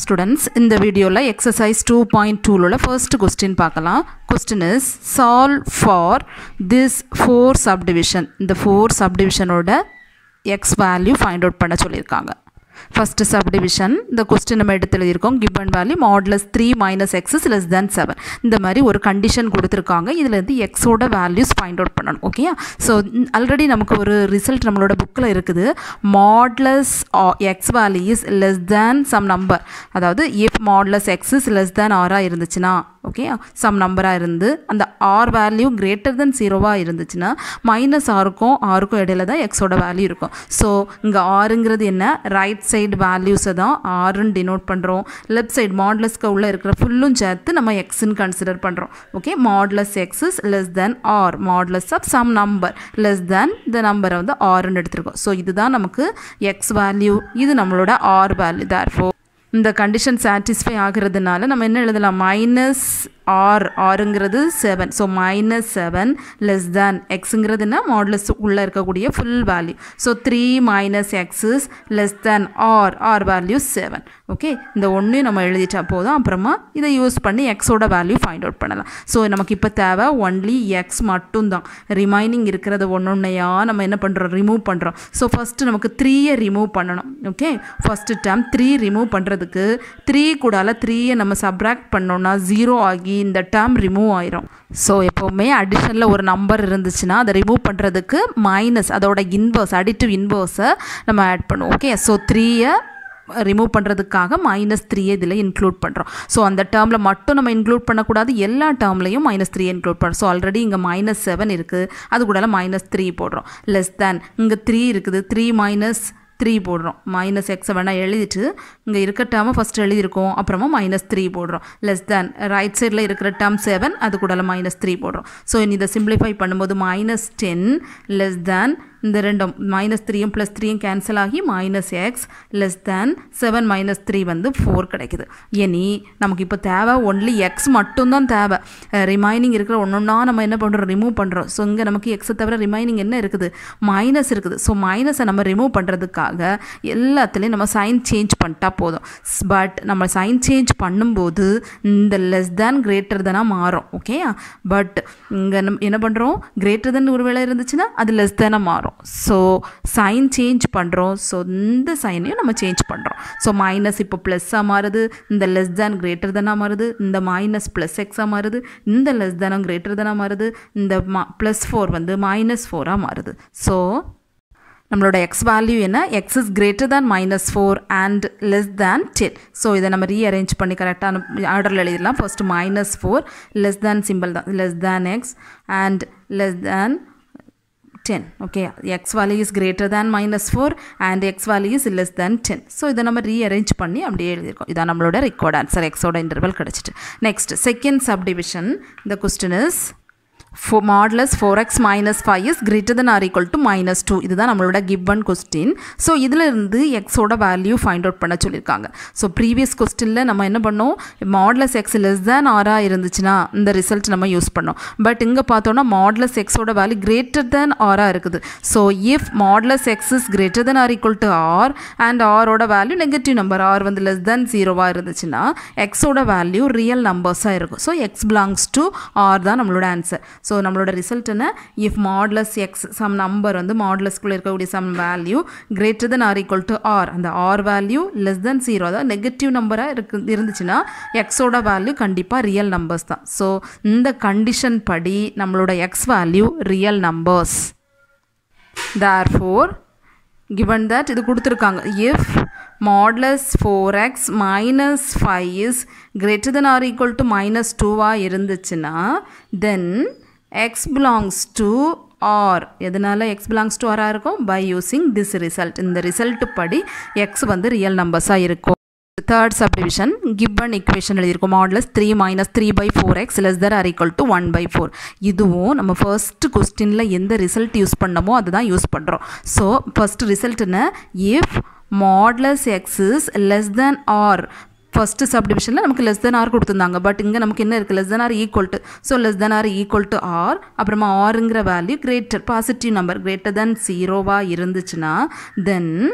students இந்த வீடியோவில் exercise two point டூவில் ஃபர்ஸ்ட் கொஸ்டின் பார்க்கலாம் question is solve for this four subdivision இந்த ஃபோர் சப்டிவிஷனோட எக்ஸ் வேல்யூ ஃபைண்ட் அவுட் பண்ண சொல்லியிருக்காங்க ஃபஸ்ட்டு சப்டிவிஷன் இந்த கொஸ்டின் நம்ம எடுத்து எழுதியிருக்கோம் given value modulus three minus x is less than seven இந்த மாதிரி ஒரு கண்டிஷன் கொடுத்துருக்காங்க இதில் இருந்து எக்ஸோட வேல்யூஸ் ஃபைண்ட் அவுட் பண்ணணும் ஓகே ஸோ ஆல்ரெடி நமக்கு ஒரு ரிசல்ட் நம்மளோட புக்கில் இருக்குது modulus x value is less than some number அதாவது if modulus x is less than ஆராக இருந்துச்சுன்னா ஓகே சம் நம்பராக இருந்து அந்த ஆர் வேல்யூ கிரேட்டர் தென் ஜீரோவாக இருந்துச்சுன்னா மைனஸ் ஆருக்கும் ஆருக்கும் இடையில தான் எக்ஸோட வேல்யூ இருக்கும் ஸோ இங்கே ஆறுங்கிறது என்ன ரைட் சைடு வேல்யூஸை தான் ஆறுன்னு டினோட் பண்ணுறோம் லெஃப்ட் சைடு மாடலஸ்க்கு உள்ளே இருக்கிற ஃபுல்லும் சேர்த்து நம்ம எக்ஸ்ன்னு கன்சிடர் பண்ணுறோம் okay modulus x is less than r modulus of some number less than இந்த நம்பரை வந்து ஆறுன்னு எடுத்திருக்கோம் ஸோ இதுதான் நமக்கு எக்ஸ் வேல்யூ இது நம்மளோட ஆர் வேல்யூ தேர் ஃபோர் இந்த கண்டிஷன் சாட்டிஸ்ஃபை ஆகிறதுனால நம்ம என்ன எழுதலாம் மைனஸ் ஆர் ஆறுங்கிறது seven so minus seven less than எக்ஸுங்கிறது என்ன மாடலஸ் உள்ளே இருக்கக்கூடிய full value so three minus x is less than r r value seven okay இந்த ஒன்றையும் நம்ம எழுதிட்டா போதும் அப்புறமா இதை யூஸ் பண்ணி எக்ஸோட வேல்யூ ஃபைண்ட் அவுட் பண்ணலாம் ஸோ நமக்கு இப்போ தேவை ஒன்லி எக்ஸ் மட்டும்தான் ரிமைனிங் இருக்கிறத ஒன்று ஒன்றையா நம்ம என்ன பண்ணுறோம் ரிமூவ் பண்ணுறோம் ஸோ ஃபஸ்ட்டு நமக்கு த்ரீயை ரிமூவ் பண்ணணும் okay first term three remove பண்ணுறதுக்கு த்ரீ கூடால த்ரீயை நம்ம சப்ராக்ட் பண்ணோன்னா ஜீரோ ஆகி இந்த டேர்ம் ரிமூவ் ஆயிரும் ஸோ எப்போவுமே அடிஷனில் ஒரு நம்பர் இருந்துச்சுன்னா அதை ரிமூவ் பண்ணுறதுக்கு மைனஸ் அதோட இன்வர்ஸ் அடிட்டிவ் இன்வர்ஸை நம்ம ஆட் பண்ணுவோம் ஓகே ஸோ த்ரீயை ரிமூவ் பண்ணுறதுக்காக மைனஸ் த்ரீயை இதில் இன்க்ளூட் பண்ணுறோம் ஸோ அந்த டேர்மில் மட்டும் நம்ம இன்க்ளூட் பண்ணக்கூடாது எல்லா டேர்ம்லையும் மைனஸ் த்ரீ இன்க்ளூட் பண்ணுறோம் ஸோ ஆல்ரெடி இங்கே மைனஸ் செவன் இருக்குது அது கூட மைனஸ் த்ரீ போடுறோம் லெஸ் தேன் இங்கே த்ரீ இருக்குது த்ரீ மைனஸ் த்ரீ போடுறோம் மைனஸ் எக்ஸை வேணால் எழுதிட்டு இங்கே இருக்க டேர்மை ஃபஸ்ட்டு எழுதியிருக்கோம் அப்புறமா மைனஸ் த்ரீ போடுறோம் லெஸ் தேன் ரைட் சைடில் இருக்கிற டேர்ம் செவன் அது கூட மைனஸ் த்ரீ போடுறோம் ஸோ இதை சிம்பிளிஃபை பண்ணும்போது மைனஸ் டென் லெஸ் தேன் இந்த ரெண்டும் மைனஸ் த்ரீயும் ப்ளஸ் த்ரீயும் கேன்சல் ஆகி minus x less than seven minus three வந்து ஃபோர் கிடைக்குது இனி நமக்கு இப்போ தேவை ஒன்லி எக்ஸ் மட்டும்தான் தேவை ரிமைனிங் இருக்கிற ஒன்று ஒன்றா நம்ம என்ன பண்ணுறோம் ரிமூவ் பண்ணுறோம் ஸோ இங்கே நமக்கு எக்ஸை தவிர ரிமைனிங் என்ன இருக்குது மைனஸ் இருக்குது ஸோ மைனஸை நம்ம ரிமூவ் பண்ணுறதுக்காக எல்லாத்துலேயும் நம்ம சைன் சேஞ்ச் பண்ணிட்டா போதும் பட் நம்ம சைன் சேஞ்ச் பண்ணும்போது இந்த லெஸ் தேன் கிரேட்டர் தானாக மாறும் ஓகே பட் இங்கே நம்ம என்ன பண்ணுறோம் கிரேட்டர் தென் ஒரு வேலை இருந்துச்சுன்னா அது லெஸ் தானாக மாறும் ஸோ சைன் சேஞ்ச் பண்ணுறோம் ஸோ இந்த சைனையும் நம்ம சேஞ்ச் பண்ணுறோம் ஸோ மைனஸ் இப்போ ப்ளஸ்ஸாக மாறுது இந்த லெஸ் தேன் கிரேட்டர் தானாக மாறுது இந்த மைனஸ் ப்ளஸ் எக்ஸாக மாறுது இந்த லெஸ் தேனும் கிரேட்டர் தானாக மாறுது இந்த மா ப்ளஸ் ஃபோர் வந்து மைனஸ் ஃபோராக மாறுது ஸோ நம்மளோட எக்ஸ் வேல்யூ என்ன x is greater than minus four and less than ten so இதை நம்ம ரீஅரேஞ்ச் பண்ணி கரெக்டான ஆர்டரில் எழுதிடலாம் first minus four less than simple தான் less than x and less than 10 okay x value is greater than minus 4 and x value is less than 10 so இதை நம்ம rearrange பண்ணி அப்படியே எழுதியிருக்கோம் இதான் நம்மளோட ரெக்கார்ட் ஆன்சர் எக்ஸோட இன்டர்வல் கிடச்சிட்டு நெக்ஸ்ட் செகண்ட் சப்டிவிஷன் இந்த question is for modulus four x minus five is greater than or equal to minus two இதுதான் நம்மளோட கிவன் கொஸ்டின் ஸோ இதில் இருந்து எக்ஸோட வேல்யூ ஃபைண்ட் அவுட் பண்ண சொல்லியிருக்காங்க ஸோ ப்ரீவியஸ் கொஸ்டினில் நம்ம என்ன பண்ணோம் மாடலஸ் எக்ஸ் லெஸ் தேன் ஆராக இருந்துச்சுன்னா இந்த ரிசல்ட் நம்ம யூஸ் பண்ணோம் பட் இங்கே பார்த்தோன்னா மாடலஸ் எக்ஸோட வேல்யூ கிரேட்டர் தேன் ஆராக இருக்குது so if modulus x is greater than R equal to r and ஆரோட வேல்யூ நெகட்டிவ் நம்பர் ஆர் வந்து லெஸ் தேன் ஜீரோவாக இருந்துச்சுன்னா எக்ஸோட வேல்யூ ரியல் நம்பர்ஸாக இருக்கும் so x belongs to R தான் நம்மளோட ஆன்சர் ஸோ நம்மளோட ரிசல்ட் என்ன if modulus x some number வந்து மாடலஸ்குள்ளே இருக்கக்கூடிய some value greater than R equal to r அந்த r value less than zero அதாவது நெகட்டிவ் நம்பராக இருக்கு இருந்துச்சுன்னா எக்ஸோட வேல்யூ கண்டிப்பாக ரியல் நம்பர்ஸ் தான் ஸோ இந்த கண்டிஷன் படி நம்மளோட x value real numbers therefore given that இது கொடுத்துருக்காங்க if modulus four x minus five is greater than R equal to minus டூவாக இருந்துச்சுன்னா then x belongs to R எதனால் எக்ஸ் பிலாங்ஸ் டு ஆராக இருக்கும் பை யூஸிங் திஸ் ரிசல்ட் இந்த result படி x வந்து ரியல் நம்பர்ஸாக இருக்கும் தேர்ட் சப்டிவிஷன் கிவன் இக்குவேஷன் எழுதியிருக்கோம் modulus three minus three by four x less than or equal to one by four இதுவும் நம்ம ஃபர்ஸ்ட் கொஸ்டினில் எந்த ரிசல்ட் யூஸ் பண்ணமோ அதுதான் யூஸ் பண்ணுறோம் ஸோ ஃபஸ்ட் ரிசல்ட் என்ன if modulus x is less than r first சப்டிவிஷனில் நமக்கு லெஸ் தென் ஆர் கொடுத்துருந்தாங்க பட் இங்கே நமக்கு என்ன இருக்குது less than R equal to so less than R equal to r அப்புறமா ஆருங்கிற value greater positive number greater than ஜீரோவாக இருந்துச்சுன்னா தென்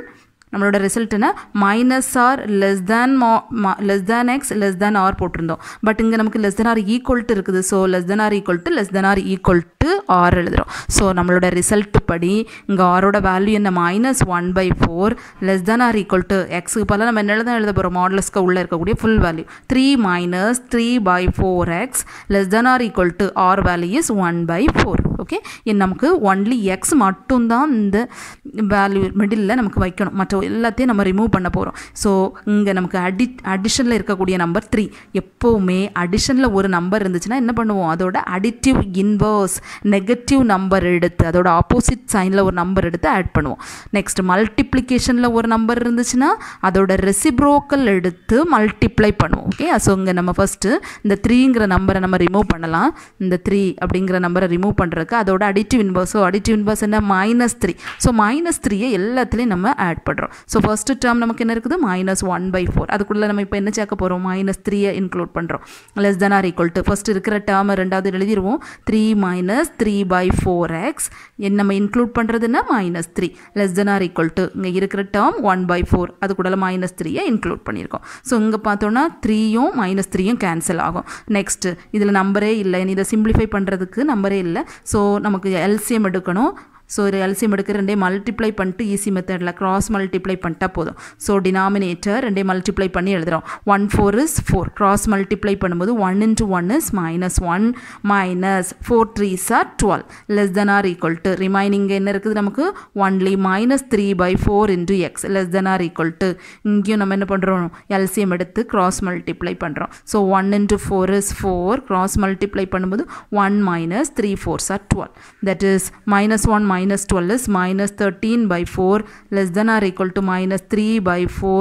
நம்மளோட ரிசல்ட் என்ன minus r less than less than x less than r போட்டிருந்தோம் பட் இங்கே நமக்கு less than r equal to இருக்குது so less than r equal to less than r equal to r எழுதுகிறோம் so நம்மளோட result படி இங்கே ஆரோட வேல்யூ என்ன minus one by four less than r equal to எக்ஸுக்கு பதிலாக நம்ம என்ன தான் எழுத போகிறோம் மாடலஸ்க்கு உள்ளே இருக்கக்கூடிய full value three minus three by four x less than r equal to r value is one by four okay நமக்கு ஒன்லி எக்ஸ் மட்டும்தான் இந்த வேல்யூ மிடில் நமக்கு வைக்கணும் மற்ற எல்லாத்தையும் நம்ம ரிமூவ் பண்ண போகிறோம் ஸோ இங்கே நமக்கு அடி அடிஷனில் இருக்கக்கூடிய நம்பர் த்ரீ எப்போவுமே அடிஷனில் ஒரு நம்பர் இருந்துச்சுன்னா என்ன பண்ணுவோம் அதோட அடிட்டிவ் இன்வர்ஸ் நெகட்டிவ் நம்பர் எடுத்து அதோட ஆப்போசிட் சைனில் ஒரு நம்பர் எடுத்து ஆட் பண்ணுவோம் நெக்ஸ்ட் மல்டிப்ளிகேஷனில் ஒரு நம்பர் இருந்துச்சுன்னா அதோட ரெசிப்ரோக்கல் எடுத்து மல்டிப்ளை பண்ணுவோம் ஓகே ஸோ இங்கே நம்ம ஃபஸ்ட்டு இந்த த்ரீங்கிற நம்பரை நம்ம ரிமூவ் பண்ணலாம் இந்த த்ரீ அப்படிங்கிற நம்பரை ரிமூவ் பண்ணுறதுக்கு அதோட additive inverse so additive inverse என்ன மைனஸ் த்ரீ ஸோ மைனஸ் த்ரீயை எல்லாத்துலேயும் நம்ம ஆட் பண்ணுறோம் ஸோ ஃபஸ்ட்டு டேர்ம் நமக்கு என்ன இருக்குது மைனஸ் ஒன் பை ஃபோர் அதுக்குள்ளே நம்ம இப்போ என்ன சேர்க்க போகிறோம் மைனஸ் த்ரீயை இன்க்ளூட் பண்ணுறோம் less than R equal to first இருக்கிற டேர்ம் ரெண்டாவது எழுதிடுவோம் three minus three by four x நம்ம இன்க்ளூட் பண்ணுறதுன்னா minus three less than R equal to இங்கே இருக்கிற டேர்ம் ஒன் பை ஃபோர் அது கூட மைனஸ் த்ரீயை இன்க்ளூட் பண்ணியிருக்கோம் ஸோ இங்கே பார்த்தோன்னா த்ரீயும் மைனஸ் த்ரீயும் கேன்சல் ஆகும் நெக்ஸ்ட்டு இதில் நம்பரே இல்லை இதை சிம்பிளிஃபை பண்ணுறதுக்கு நம்பரே இல்லை ஸோ நமக்கு எல்சிஎம் எடுக்கணும் ஸோ ஒரு எல்சிஎம் எடுக்க ரெண்டே மல்டிப்ளை பண்ணிட்டு ஈஸி மெத்தடில் கிராஸ் மல்டிப்ளை பண்ணிட்டா போதும் ஸோ டினாமினேட்டர் ரெண்டே மல்டிப்ளை பண்ணி எழுதுகிறோம் one four is four cross multiply பண்ணும்போது one into one is minus one minus four threes are twelve less than R equal to remaining என்ன இருக்குது நமக்கு only minus three by four into x less than R equal to இங்கேயும் நம்ம என்ன பண்ணுறோம் LCM எடுத்து cross multiply பண்ணுறோம் so one into four is four cross multiply பண்ணும்போது one minus three fours are twelve that is minus one minus 12 is minus 13 by 4 less than or equal to minus 3 by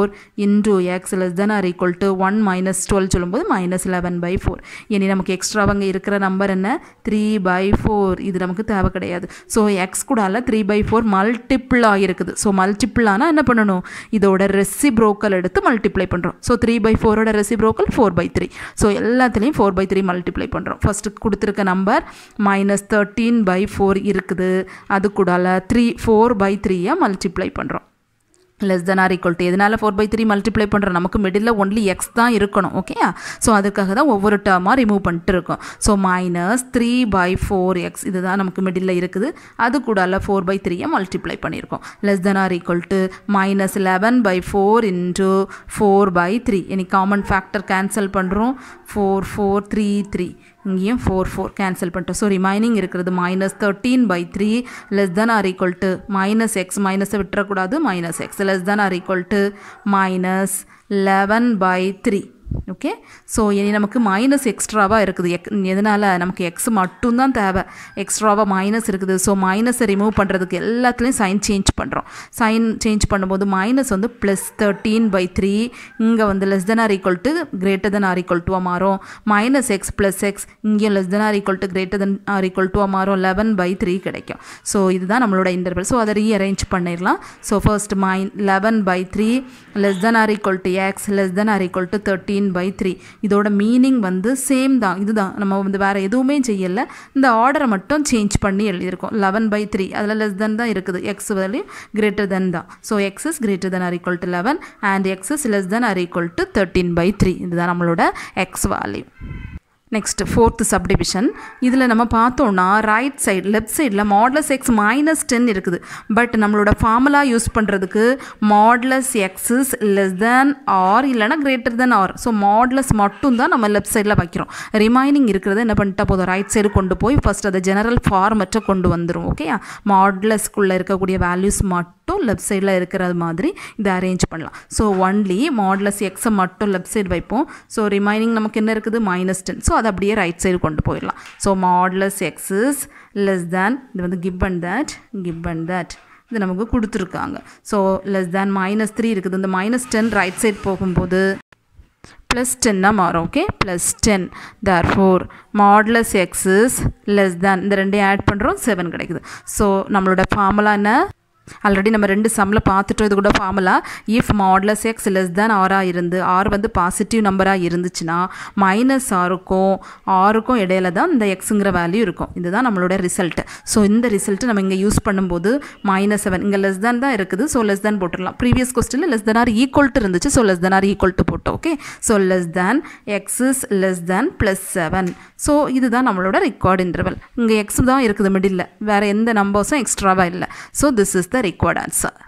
4 into x less than or equal to 1 minus 12 சொல்லும்போது minus 11 by 4 இனி நமக்கு extra அங்கே இருக்கிற number என்ன 3 by 4 இது நமக்கு தேவை கிடையாது ஸோ எக்ஸ் கூடால த்ரீ பை ஃபோர் மல்டிப்பிள் ஆகிருக்குது ஸோ மல்டிப்பிள் ஆனால் என்ன பண்ணணும் இதோட ரெசிப்ரோக்கல் எடுத்து மல்டிப்ளை பண்ணுறோம் ஸோ த்ரீ பை ஃபோரோட reciprocal four by three so எல்லாத்துலேயும் ஃபோர் பை த்ரீ மல்டிப்ளை பண்ணுறோம் ஃபஸ்ட்டு கொடுத்துருக்க number minus thirteen by four இருக்குது அது கூடால த்ரீ ஃபோர் பை த்ரீயை மல்டிப்ளை பண்ணுறோம் less than R equal to எதனால் ஃபோர் பை த்ரீ மல்டிப்ளை பண்ணுறோம் நமக்கு மிடில் ஒன்லி எக்ஸ் தான் இருக்கணும் ஓகேயா ஸோ அதுக்காக தான் ஒவ்வொரு டேர்மாக ரிமூவ் பண்ணிட்டு இருக்கோம் so minus three by four x இதுதான் நமக்கு மிடில் இருக்குது அது கூடால ஃபோர் பை த்ரீயை மல்டிப்ளை பண்ணியிருக்கோம் less than R equal to minus eleven by four into four by three இனி காமன் ஃபேக்டர் கேன்சல் பண்ணுறோம் ஃபோர் ஃபோர் த்ரீ த்ரீ இங்கேயும் ஃபோர் ஃபோர் கேன்சல் பண்ணிட்டோம் ஸோ ரிமைனிங் இருக்கிறது minus thirteen by three less than R equal to minus x மைனஸை விட்டுறக்கூடாது minus x less than R equal to minus eleven by three okay so இனி நமக்கு minus எக்ஸ்ட்ராவாக இருக்குது egg எதனால் நமக்கு எக்ஸ் மட்டும்தான் தேவை எக்ஸ்ட்ராவாக மைனஸ் இருக்குது ஸோ மைனஸை ரிமூவ் பண்ணுறதுக்கு எல்லாத்துலேயும் சைன் சேஞ்ச் பண்ணுறோம் சைன் சேஞ்ச் பண்ணும்போது மைனஸ் வந்து ப்ளஸ் தேர்ட்டீன் பை த்ரீ இங்கே வந்து less than R equal to greater than R equal டுவாக மாறும் மைனஸ் எக்ஸ் ப்ளஸ் எக்ஸ் இங்கேயும் less than R equal to greater than R equal டுவாக மாறும் லெவன் பை த்ரீ கிடைக்கும் ஸோ இதுதான் நம்மளோட இன்டர்வல் ஸோ அதை ரீஅரேஞ்ச் பண்ணிடலாம் so first minus eleven by three less than R equal to x less than R equal to thirteen by three இதோட meaning வந்து same தான் இதுதான் நம்ம வந்து வேறு எதுவுமே செய்யலை இந்த ஆர்டரை மட்டும் சேஞ்ச் பண்ணி எழுதியிருக்கோம் லெவன் பை த்ரீ அதில் லெஸ் தென் தான் இருக்குது எக்ஸ் வேல்யூ கிரேட்டர் தென் தான் so x is greater than R equal to eleven and x is less than R equal to thirteen by three இதுதான் நம்மளோட x value next fourth subdivision இதில் நம்ம பார்த்தோன்னா right side left சைடில் modulus x minus ten இருக்குது but நம்மளோட formula use பண்ணுறதுக்கு modulus x is less than r இல்லைனா greater than R so modulus மட்டும் தான் நம்ம லெஃப்ட் சைடில் வைக்கிறோம் ரிமைனிங் இருக்கிறத என்ன பண்ணிட்டா போதும் ரைட் சைடு கொண்டு போய் ஃபஸ்ட் அதை ஜெனரல் ஃபார்மெட்டை கொண்டு வந்துடும் ஓகேயா மாட்லஸ்க்குள்ளே இருக்கக்கூடிய வேல்யூஸ் மட்டும் லெஃப்ட் சைடில் இருக்கிறது மாதிரி இதை அரேஞ்ச் பண்ணலாம் ஸோ ஒன்லி மாட்லஸ் எக்ஸை மட்டும் லெஃப்ட் சைடு வைப்போம் ஸோ ரிமைனிங் நமக்கு என்ன இருக்குது மைனஸ் டென் ஸோ அதை அப்படியே ரைட் சைடு கொண்டு போயிடலாம் so modulus x is less than இது வந்து give and that give and that இது நமக்கு கொடுத்துருக்காங்க so less than minus three இருக்குது இந்த மைனஸ் டென் ரைட் சைடு போகும்போது ப்ளஸ் டென்னாக மாறும் okay plus ten therefore modulus x is less than இந்த ரெண்டையும் ஆட் பண்ணுறோம் செவன் கிடைக்குது ஸோ நம்மளோட ஃபார்முலா என்ன ஆல்ரெடி நம்ம ரெண்டு சம்மில் பார்த்துட்டோம் இது கூட formula if modulus x less than ஆராக இருந்து ஆர் வந்து பாசிட்டிவ் நம்பராக இருந்துச்சுன்னா மைனஸ் ஆருக்கும் ஆருக்கும் இடையில தான் இந்த எக்ஸுங்கிற வேல்யூ இருக்கும் இதுதான் நம்மளோட ரிசல்ட் ஸோ இந்த ரிசல்ட் நம்ம இங்கே யூஸ் பண்ணும்போது மைனஸ் செவன் இங்கே லெஸ் தேன் தான் இருக்குது ஸோ லெஸ் தேன் போட்டுடலாம் ப்ரீவியஸ் கொஸ்டினில் less than r equal to இருந்துச்சு so less than r equal to போட்டோம் okay so less than x is less than plus seven so இதுதான் நம்மளோட ரெக்கார்ட் இன்டர்வல் இங்கே எக்ஸ் தான் இருக்குது மிடில் வேறு எந்த நம்பர்ஸும் எக்ஸ்ட்ராவாக இல்லை so this is the required answer